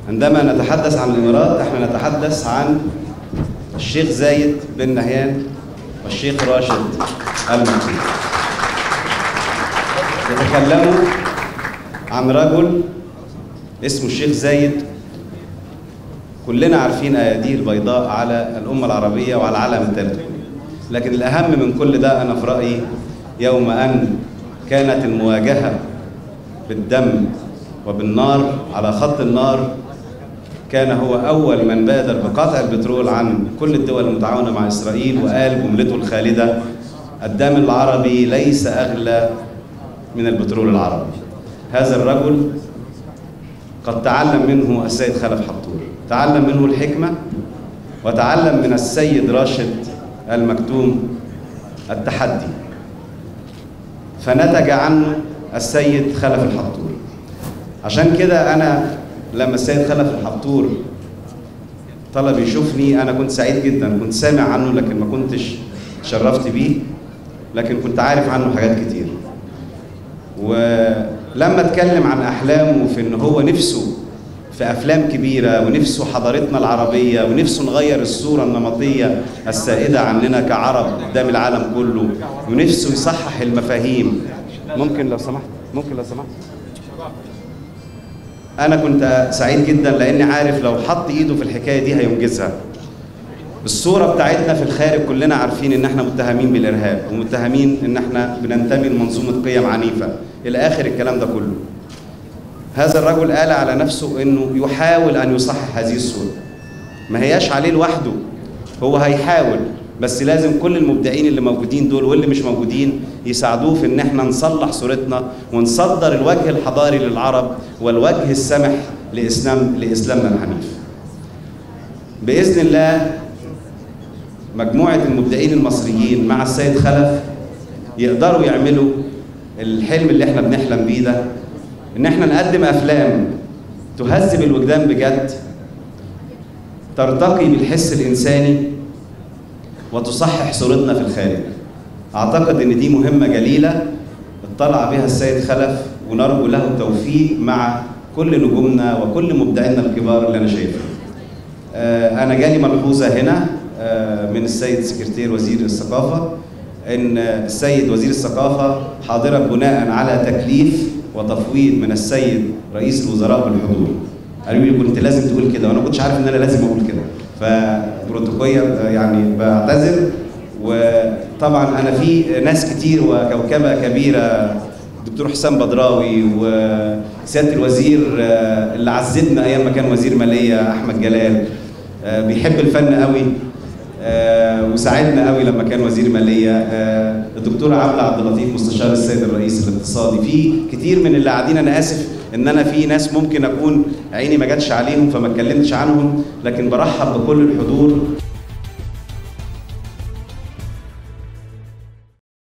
عندما نتحدث عن الإمارات احنا نتحدث عن الشيخ زايد بن نهيان والشيخ راشد المكي يتكلموا عن رجل اسمه الشيخ زايد كلنا عارفين اياديه البيضاء على الامه العربيه وعلى العالم الثالث لكن الاهم من كل ده انا في رايي يوم ان كانت المواجهه بالدم وبالنار على خط النار كان هو اول من بادر بقطع البترول عن كل الدول المتعاونه مع اسرائيل وقال جملته الخالده الدم العربي ليس اغلى من البترول العربي هذا الرجل قد تعلم منه السيد خلف حطور تعلم منه الحكمة وتعلم من السيد راشد المكتوم التحدي فنتج عنه السيد خلف الحطور عشان كده أنا لما السيد خلف الحطور طلب يشوفني أنا كنت سعيد جدا كنت سامع عنه لكن ما كنتش شرفت بيه لكن كنت عارف عنه حاجات كتير ولما اتكلم عن احلامه في ان هو نفسه في افلام كبيره ونفسه حضارتنا العربيه ونفسه نغير الصوره النمطيه السائده عننا كعرب قدام العالم كله ونفسه يصحح المفاهيم ممكن لو سمحت ممكن لو سمحت انا كنت سعيد جدا لاني عارف لو حط ايده في الحكايه دي هينجزها الصوره بتاعتنا في الخارج كلنا عارفين ان احنا متهمين بالارهاب ومتهمين ان احنا بننتمي لمنظومه قيم عنيفه الى اخر الكلام ده كله هذا الرجل قال على نفسه انه يحاول ان يصحح هذه الصوره ما هياش عليه لوحده هو هيحاول بس لازم كل المبدعين اللي موجودين دول واللي مش موجودين يساعدوه في ان احنا نصلح صورتنا ونصدر الوجه الحضاري للعرب والوجه السمح لاسلام لاسلامنا الحنيف باذن الله مجموعه المبدعين المصريين مع السيد خلف يقدروا يعملوا الحلم اللي احنا بنحلم بيه ده ان احنا نقدم افلام تهذب الوجدان بجد ترتقي بالحس الانساني وتصحح صورتنا في الخارج اعتقد ان دي مهمه جليله اطلع بها السيد خلف ونرجو له التوفيق مع كل نجومنا وكل مبدعينا الكبار اللي انا شايفهم آه انا جالي ملحوظه هنا آه من السيد سكرتير وزير الثقافه ان السيد وزير الثقافه حاضرا بناء على تكليف وتفويض من السيد رئيس الوزراء بالحضور قالوا لي كنت لازم تقول كده وانا ما كنتش عارف ان انا لازم اقول كده فبروتوكوليا يعني بعتذر وطبعا انا في ناس كتير وكوكبه كبيره الدكتور حسام بدراوي وسياده الوزير اللي عزتنا ايام ما كان وزير ماليه احمد جلال بيحب الفن قوي آه وساعدنا قوي لما كان وزير ماليه آه الدكتور عبله عبد اللطيف مستشار السيد الرئيس الاقتصادي في كتير من اللي قاعدين انا اسف ان انا في ناس ممكن اكون عيني ما جاتش عليهم فما اتكلمتش عنهم لكن برحب بكل الحضور